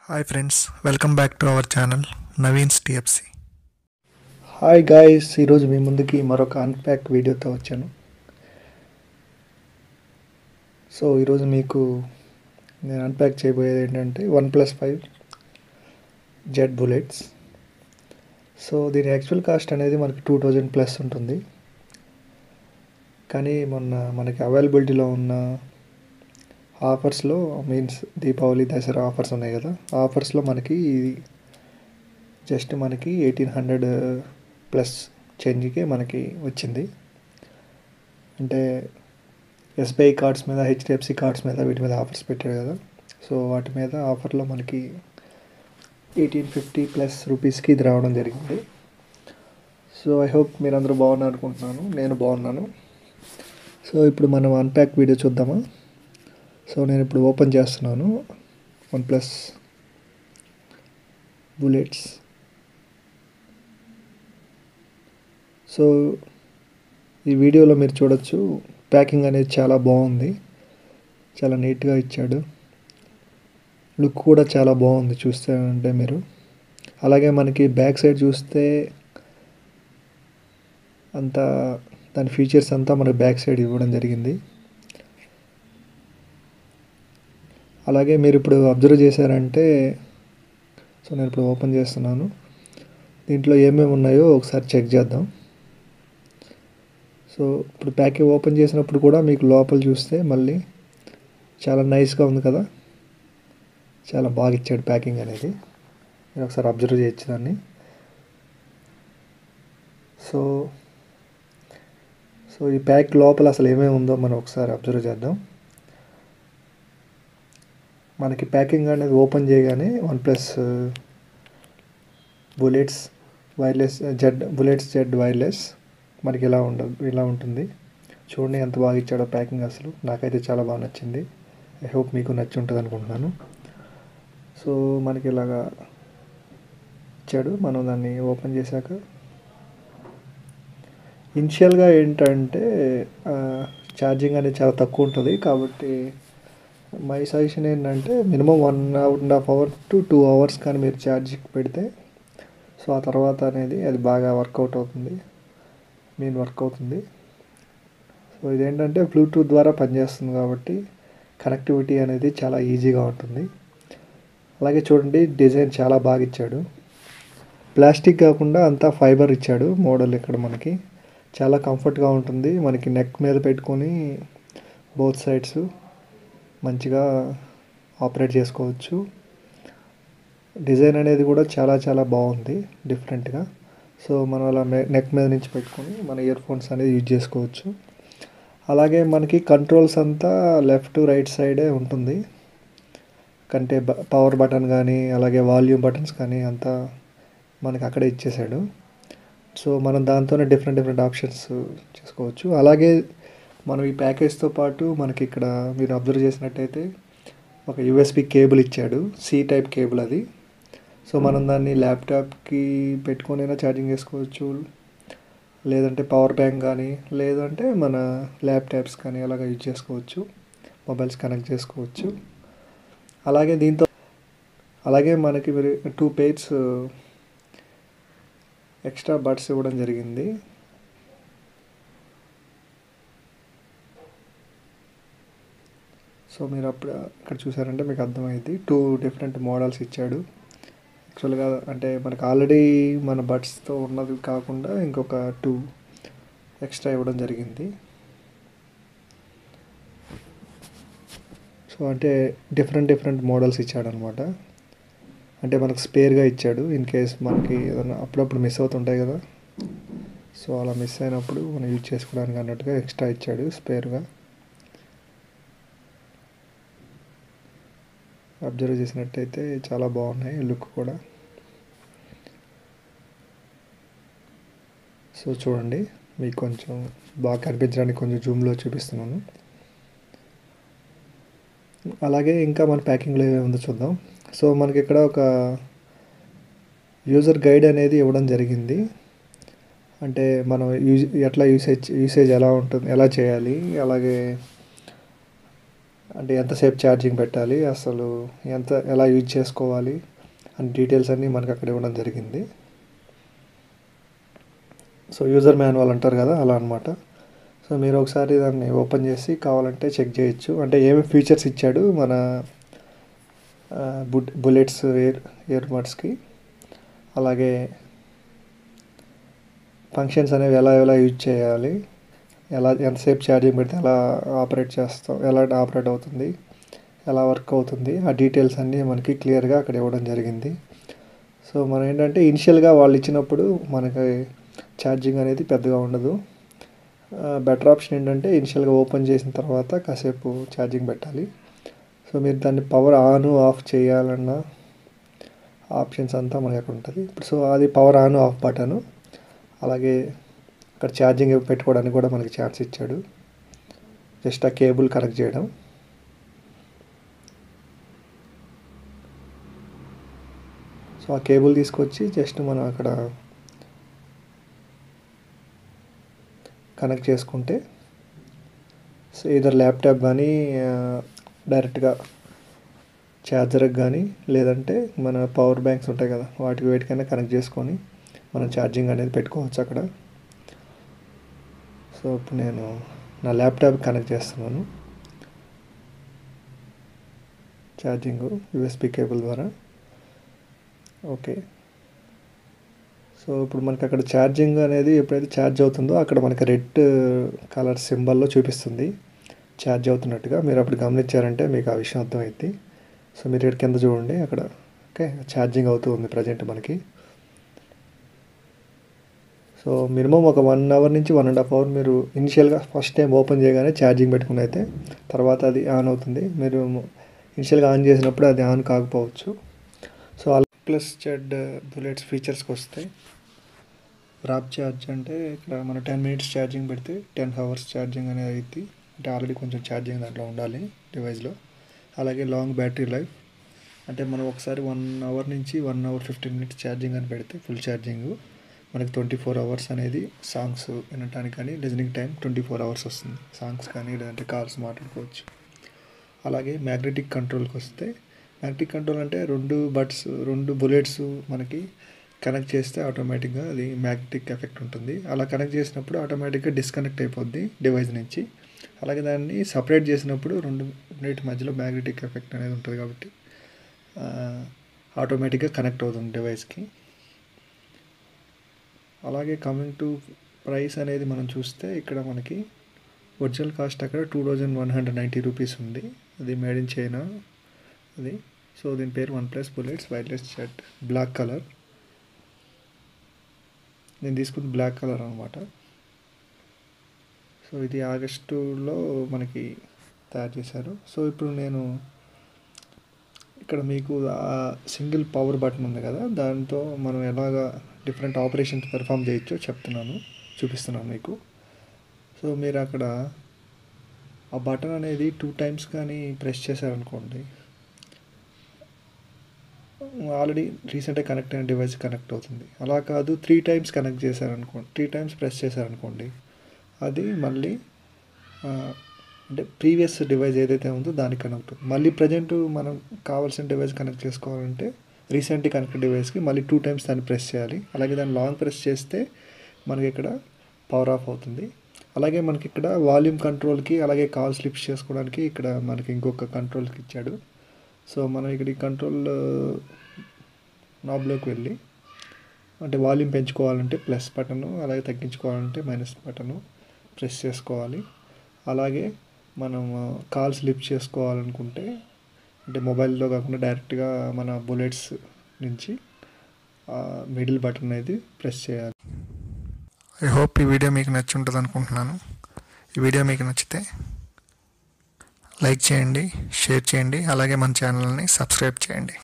hi friends welcome back to our channel Naveens TFC hi guys ఈరోజు మీ ముందుకి మరొక అన్ప్యాక్ వీడియోతో వచ్చాను సో ఈరోజు మీకు నేను అన్ప్యాక్ చేయబోయేది ఏంటంటే OnePlus five Z bullets so దీని యాక్చువల్ కాస్ట్ అనేది మనకి టూ థౌజండ్ ప్లస్ ఉంటుంది కానీ మొన్న మనకి అవైలబిలిటీలో ఉన్న ఆఫర్స్లో మీన్స్ దీపావళి దసరా ఆఫర్స్ ఉన్నాయి కదా ఆఫర్స్లో మనకి ఇది జస్ట్ మనకి ఎయిటీన్ హండ్రెడ్ ప్లస్ చేంజ్కి మనకి వచ్చింది అంటే ఎస్బీఐ కార్డ్స్ మీద హెచ్డిఎఫ్సి కార్డ్స్ మీద వీటి మీద ఆఫర్స్ పెట్టారు కదా సో వాటి మీద ఆఫర్లో మనకి ఎయిటీన్ ఫిఫ్టీ ప్లస్ రూపీస్కి ఇది రావడం జరిగింది సో ఐ హోప్ మీరు అందరూ బాగున్నారు అనుకుంటున్నాను నేను బాగున్నాను సో ఇప్పుడు మనం అన్ప్యాక్ వీడియో చూద్దామా సో నేను ఇప్పుడు ఓపెన్ చేస్తున్నాను వన్ ప్లస్ బుల్లెట్స్ సో ఈ వీడియోలో మీరు చూడొచ్చు ప్యాకింగ్ అనేది చాలా బాగుంది చాలా నీట్గా ఇచ్చాడు లుక్ కూడా చాలా బాగుంది చూస్తే అంటే మీరు అలాగే మనకి బ్యాక్ సైడ్ చూస్తే అంతా దాని ఫీచర్స్ అంతా మనకి బ్యాక్ సైడ్ ఇవ్వడం జరిగింది అలాగే మీరు ఇప్పుడు అబ్జర్వ్ చేశారంటే సో నేను ఇప్పుడు ఓపెన్ చేస్తున్నాను దీంట్లో ఏమేమి ఉన్నాయో ఒకసారి చెక్ చేద్దాం సో ఇప్పుడు ప్యాకింగ్ ఓపెన్ చేసినప్పుడు కూడా మీకు లోపల చూస్తే మళ్ళీ చాలా నైస్గా ఉంది కదా చాలా బాగా ఇచ్చాడు ప్యాకింగ్ అనేది మీరు ఒకసారి అబ్జర్వ్ చేయొచ్చు దాన్ని సో సో ఈ ప్యాక్ లోపల అసలు ఏమేమి ఉందో మనం ఒకసారి అబ్జర్వ్ చేద్దాం మనకి ప్యాకింగ్ అనేది ఓపెన్ చేయగానే one plus bullets wireless Z bullets Z wireless మనకి ఇలా ఉండదు ఇలా ఉంటుంది చూడండి ఎంత బాగా ఇచ్చాడో ప్యాకింగ్ అసలు నాకైతే చాలా బాగా నచ్చింది ఐ హోప్ మీకు నచ్చి ఉంటుంది అనుకుంటున్నాను సో మనకి ఇలాగా ఇచ్చాడు మనం దాన్ని ఓపెన్ చేశాక ఇనిషియల్గా ఏంటంటే ఛార్జింగ్ అనేది చాలా తక్కువ ఉంటుంది కాబట్టి మై సజెషన్ ఏంటంటే minimum one and half hour to two hours కానీ మీరు ఛార్జ్ పెడితే సో ఆ తర్వాత అనేది అది బాగా వర్కౌట్ అవుతుంది మెయిన్ వర్క్ అవుతుంది సో ఇదేంటంటే బ్లూటూత్ ద్వారా పనిచేస్తుంది కాబట్టి కనెక్టివిటీ అనేది చాలా ఈజీగా ఉంటుంది అలాగే చూడండి డిజైన్ చాలా బాగా ఇచ్చాడు ప్లాస్టిక్ కాకుండా అంతా ఫైబర్ ఇచ్చాడు మోడల్ ఇక్కడ మనకి చాలా కంఫర్ట్గా ఉంటుంది మనకి నెక్ మీద పెట్టుకొని బోత్ సైడ్స్ మంచిగా ఆపరేట్ చేసుకోవచ్చు డిజైన్ అనేది కూడా చాలా చాలా బాగుంది డిఫరెంట్గా సో మనం అలా నెక్ మీద నుంచి పెట్టుకొని మన ఇయర్ ఫోన్స్ అనేది యూజ్ చేసుకోవచ్చు అలాగే మనకి కంట్రోల్స్ అంతా లెఫ్ట్ రైట్ సైడే ఉంటుంది కంటే పవర్ బటన్ కానీ అలాగే వాల్యూమ్ బటన్స్ కానీ అంతా మనకి అక్కడే ఇచ్చేసాడు సో మనం దాంతోనే డిఫరెంట్ డిఫరెంట్ ఆప్షన్స్ చేసుకోవచ్చు అలాగే మనం ఈ ప్యాకేజ్తో పాటు మనకి ఇక్కడ మీరు అబ్జర్వ్ చేసినట్టయితే ఒక యూఎస్బి కేబుల్ ఇచ్చాడు సి టైప్ కేబుల్ అది సో మనం దాన్ని ల్యాప్టాప్కి పెట్టుకొనైనా ఛార్జింగ్ చేసుకోవచ్చు లేదంటే పవర్ బ్యాంక్ కానీ లేదంటే మన ల్యాప్టాప్స్ కానీ అలాగ యూజ్ చేసుకోవచ్చు మొబైల్స్ కనెక్ట్ చేసుకోవచ్చు అలాగే దీంతో అలాగే మనకి మీరు టూ పేర్స్ ఎక్స్ట్రా బడ్స్ ఇవ్వడం జరిగింది సో మీరు అప్పుడు ఇక్కడ చూసారంటే మీకు అర్థమైంది టూ డిఫరెంట్ మోడల్స్ ఇచ్చాడు యాక్చువల్గా అంటే మనకు ఆల్రెడీ మన బడ్స్తో ఉన్నది కాకుండా ఇంకొక టూ ఎక్స్ట్రా ఇవ్వడం జరిగింది సో అంటే డిఫరెంట్ డిఫరెంట్ మోడల్స్ ఇచ్చాడు అనమాట అంటే మనకు స్పేర్గా ఇచ్చాడు ఇన్ కేస్ మనకి ఏదైనా అప్పుడప్పుడు మిస్ అవుతుంటాయి కదా సో అలా మిస్ అయినప్పుడు మనం యూజ్ చేసుకోవడానికి అన్నట్టుగా ఎక్స్ట్రా ఇచ్చాడు స్పేర్గా అబ్జర్వ్ చేసినట్టయితే చాలా బాగున్నాయి లుక్ కూడా సో చూడండి మీకు కొంచెం బాగా కనిపించడానికి కొంచెం జూమ్లో చూపిస్తున్నాను అలాగే ఇంకా మన ప్యాకింగ్లో ఏముందో చూద్దాం సో మనకి ఇక్కడ ఒక యూజర్ గైడ్ అనేది ఇవ్వడం జరిగింది అంటే మనం యూజ్ ఎట్లా యూసేజ్ యూసేజ్ ఎలా ఉంటుంది ఎలా చేయాలి అలాగే అంటే ఎంతసేపు ఛార్జింగ్ పెట్టాలి అసలు ఎంత ఎలా యూజ్ చేసుకోవాలి అని డీటెయిల్స్ అన్నీ మనకు అక్కడ ఇవ్వడం జరిగింది సో యూజర్ మాన్యువల్ అంటారు కదా అలా అనమాట సో మీరు ఒకసారి దాన్ని ఓపెన్ చేసి కావాలంటే చెక్ చేయొచ్చు అంటే ఏమేమి ఫీచర్స్ ఇచ్చాడు మన బుడ్ బుల్లెట్స్ ఇయర్ ఇయర్ బడ్స్కి అలాగే ఫంక్షన్స్ అనేవి ఎలా ఎలా యూజ్ చేయాలి ఎలా ఎంతసేపు ఛార్జింగ్ పెడితే ఎలా ఆపరేట్ చేస్తాం ఎలా ఆపరేట్ అవుతుంది ఎలా వర్క్ అవుతుంది ఆ డీటెయిల్స్ అన్నీ మనకి క్లియర్గా అక్కడ ఇవ్వడం జరిగింది సో మనం ఏంటంటే ఇనిషియల్గా వాళ్ళు ఇచ్చినప్పుడు మనకి ఛార్జింగ్ అనేది పెద్దగా ఉండదు బెటర్ ఆప్షన్ ఏంటంటే ఇనిషియల్గా ఓపెన్ చేసిన తర్వాత కాసేపు ఛార్జింగ్ పెట్టాలి సో మీరు దాన్ని పవర్ ఆన్ ఆఫ్ చేయాలన్న ఆప్షన్స్ అంతా మనకి అక్కడ ఉంటుంది సో అది పవర్ ఆన్ ఆఫ్ బటను అలాగే అక్కడ ఛార్జింగ్ పెట్టుకోవడానికి కూడా మనకి ఛాన్స్ ఇచ్చాడు జస్ట్ ఆ కేబుల్ కనెక్ట్ చేయడం సో ఆ కేబుల్ తీసుకొచ్చి జస్ట్ మనం అక్కడ కనెక్ట్ చేసుకుంటే సో ఇదర్ ల్యాప్టాప్ కానీ డైరెక్ట్గా ఛార్జర్కి కానీ లేదంటే మన పవర్ బ్యాంక్స్ ఉంటాయి కదా వాటికి వేటికైనా కనెక్ట్ చేసుకొని మనం ఛార్జింగ్ అనేది పెట్టుకోవచ్చు అక్కడ సో ఇప్పుడు నేను నా ల్యాప్టాప్ కనెక్ట్ చేస్తున్నాను ఛార్జింగ్ యూఎస్బి కేబుల్ ద్వారా ఓకే సో ఇప్పుడు మనకి అక్కడ ఛార్జింగ్ అనేది ఎప్పుడైతే ఛార్జ్ అవుతుందో అక్కడ మనకి రెడ్ కలర్ సింబల్లో చూపిస్తుంది ఛార్జ్ అవుతున్నట్టుగా మీరు అప్పుడు గమనించారంటే మీకు ఆ విషయం అర్థమైంది సో మీరు ఇక్కడ కింద చూడండి అక్కడ ఓకే ఛార్జింగ్ అవుతూ ఉంది ప్రజెంట్ మనకి సో మినిమం ఒక వన్ అవర్ నుంచి వన్ అండ్ హాఫ్ అవర్ మీరు ఇనిషియల్గా ఫస్ట్ టైం ఓపెన్ చేయగానే ఛార్జింగ్ పెట్టుకుని అయితే తర్వాత అది ఆన్ అవుతుంది మీరు ఇనిషియల్గా ఆన్ చేసినప్పుడు అది ఆన్ కాకపోవచ్చు సో అలా ప్లస్ జెడ్ బుల్లెట్స్ ఫీచర్స్కి వస్తాయి రాప్ ఛార్జ్ అంటే ఇక్కడ మన టెన్ మినిట్స్ ఛార్జింగ్ పెడితే టెన్ అవర్స్ ఛార్జింగ్ అనేది అవుతుంది అంటే ఆల్రెడీ కొంచెం ఛార్జింగ్ దాంట్లో ఉండాలి డివైస్లో అలాగే లాంగ్ బ్యాటరీ లైఫ్ అంటే మనం ఒకసారి వన్ అవర్ నుంచి one hour fifteen minutes charging అని పెడితే ఫుల్ ఛార్జింగ్ మనకి ట్వంటీ ఫోర్ అవర్స్ అనేది సాంగ్స్ వినటానికి కానీ listening time twenty four hours వస్తుంది సాంగ్స్ కానీ లేదంటే కాల్స్ మాట్లాడుకోవచ్చు అలాగే మ్యాగ్నెటిక్ కంట్రోల్కి వస్తే మ్యాగ్నెటిక్ కంట్రోల్ అంటే రెండు బట్స్ రెండు బుల్లెట్స్ మనకి కనెక్ట్ చేస్తే ఆటోమేటిక్గా అది మ్యాగ్నెటిక్ ఎఫెక్ట్ ఉంటుంది అలా కనెక్ట్ చేసినప్పుడు ఆటోమేటిక్గా డిస్కనెక్ట్ అయిపోద్ది డివైస్ నుంచి అలాగే దాన్ని సపరేట్ చేసినప్పుడు రెండు రెండింటి మధ్యలో మ్యాగ్నెటిక్ ఎఫెక్ట్ అనేది ఉంటుంది కాబట్టి ఆటోమేటిక్గా కనెక్ట్ అవుతుంది డివైస్కి అలాగే కమింగ్ టు ప్రైస్ అనేది మనం చూస్తే ఇక్కడ మనకి ఒరిజినల్ కాస్ట్ అక్కడ two thousand one hundred ninety rupees ఉంది అది మేడ్ ఇన్ చైనా అది సో దీని పేరు one plus bullets wireless shirt black colour నేను తీసుకుంది బ్లాక్ కలర్ అనమాట సో ఇది ఆగస్టులో మనకి తయారు చేశారు సో ఇప్పుడు నేను ఇక్కడ మీకు ఆ సింగిల్ పవర్ బటన్ ఉంది కదా దాంతో మనం ఎలాగా డిఫరెంట్ ఆపరేషన్స్ పెర్ఫామ్ చేయొచ్చో చెప్తున్నాను చూపిస్తున్నాను మీకు సో మీరు అక్కడ ఆ బటన్ అనేది టూ టైమ్స్ కానీ ప్రెస్ చేశారనుకోండి ఆల్రెడీ రీసెంట్గా కనెక్ట్ అయిన డివైస్ కనెక్ట్ అవుతుంది అలా కాదు త్రీ టైమ్స్ కనెక్ట్ చేశారనుకోండి త్రీ టైమ్స్ ప్రెస్ చేశారనుకోండి అది మళ్ళీ అంటే ప్రీవియస్ డివైస్ ఏదైతే ఉందో దానికి కనెక్ట్ మళ్ళీ ప్రజెంట్ మనం కావాల్సిన డివైస్ కనెక్ట్ చేసుకోవాలంటే రీసెంట్లీ కనెక్ట్ డివైస్కి మళ్ళీ టూ టైమ్స్ దాన్ని ప్రెస్ చేయాలి అలాగే దాన్ని లాంగ్ ప్రెస్ చేస్తే మనకి ఇక్కడ పవర్ ఆఫ్ అవుతుంది అలాగే మనకి ఇక్కడ వాల్యూమ్ కంట్రోల్కి అలాగే కాల్ స్లిప్స్ చేసుకోవడానికి ఇక్కడ మనకి ఇంకొక కంట్రోల్కి ఇచ్చాడు సో మనం ఇక్కడ ఈ కంట్రోల్ నాబ్లోకి వెళ్ళి అంటే వాల్యూమ్ పెంచుకోవాలంటే ప్లస్ బటను అలాగే తగ్గించుకోవాలంటే మైనస్ బటను ప్రెస్ చేసుకోవాలి అలాగే మనం కాల్ స్లిప్ చేసుకోవాలనుకుంటే అంటే మొబైల్లో కాకుండా డైరెక్ట్గా మన బుల్లెట్స్ నుంచి మిడిల్ బటన్ అనేది ప్రెస్ చేయాలి ఐ హోప్ ఈ వీడియో మీకు నచ్చి ఉంటుంది అనుకుంటున్నాను ఈ వీడియో మీకు నచ్చితే లైక్ చేయండి షేర్ చేయండి అలాగే మన ఛానల్ని సబ్స్క్రైబ్ చేయండి